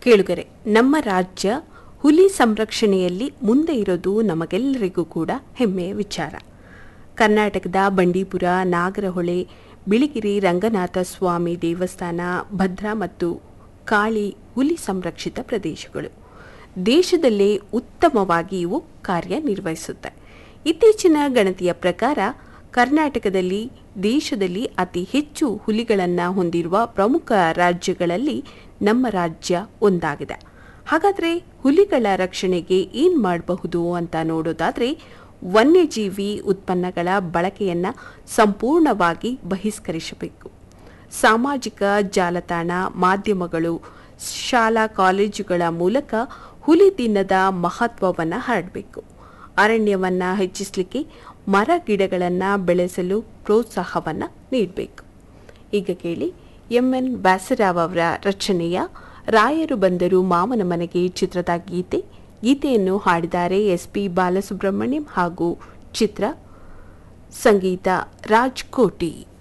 ಕೇಳುಗರೆ ನಮ್ಮ ರಾಜ್ಯ ಹುಲಿ ಸಂರಕ್ಷಣೆಯಲ್ಲಿ ಮುಂದೆ ಇರೋದು ನಮಗೆಲ್ಲರಿಗೂ ಕೂಡ ಹೆಮ್ಮೆಯ ವಿಚಾರ ಕರ್ನಾಟಕದ ಬಂಡೀಪುರ ನಾಗರಹೊಳೆ ಬಿಳಿಗಿರಿ ರಂಗನಾಥ ಸ್ವಾಮಿ ದೇವಸ್ಥಾನ ಭದ್ರಾ ಮತ್ತು ಕಾಳಿ ಹುಲಿ ಸಂರಕ್ಷಿತ ಪ್ರದೇಶಗಳು ದೇಶದಲ್ಲೇ ಉತ್ತಮವಾಗಿ ಇವು ಕಾರ್ಯನಿರ್ವಹಿಸುತ್ತೆ ಇತ್ತೀಚಿನ ಗಣತಿಯ ಪ್ರಕಾರ ಕರ್ನಾಟಕದಲ್ಲಿ ದೇಶದಲ್ಲಿ ಅತಿ ಹೆಚ್ಚು ಹುಲಿಗಳನ್ನು ಹೊಂದಿರುವ ಪ್ರಮುಖ ರಾಜ್ಯಗಳಲ್ಲಿ ನಮ್ಮ ರಾಜ್ಯ ಒಂದಾಗಿದೆ ಹಾಗಾದರೆ ಹುಲಿಗಳ ರಕ್ಷಣೆಗೆ ಏನು ಮಾಡಬಹುದು ಅಂತ ನೋಡೋದಾದರೆ ವನ್ಯಜೀವಿ ಉತ್ಪನ್ನಗಳ ಬಳಕೆಯನ್ನು ಸಂಪೂರ್ಣವಾಗಿ ಬಹಿಷ್ಕರಿಸಬೇಕು ಸಾಮಾಜಿಕ ಜಾಲತಾಣ ಮಾಧ್ಯಮಗಳು ಶಾಲಾ ಕಾಲೇಜುಗಳ ಮೂಲಕ ಹುಲಿ ದಿನದ ಮಹತ್ವವನ್ನು ಹರಡಬೇಕು ಅರಣ್ಯವನ್ನು ಹೆಚ್ಚಿಸಲಿಕ್ಕೆ ಮರ ಗಿಡಗಳನ್ನು ಬೆಳೆಸಲು ಪ್ರೋತ್ಸಾಹವನ್ನು ನೀಡಬೇಕು ಈಗ ಕೇಳಿ ಎಂ ಎನ್ ಬ್ಯಾಸರಾವ್ ಅವರ ರಚನೆಯ ರಾಯರು ಬಂದರು ಮಾಮನ ಮನೆಗೆ ಚಿತ್ರದ ಗೀತೆ ಗೀತೆಯನ್ನು ಹಾಡಿದ್ದಾರೆ ಎಸ್ ಪಿ ಬಾಲಸುಬ್ರಹ್ಮಣ್ಯಂ ಹಾಗೂ ಚಿತ್ರ ಸಂಗೀತ ರಾಜ್ ಕೋಟಿ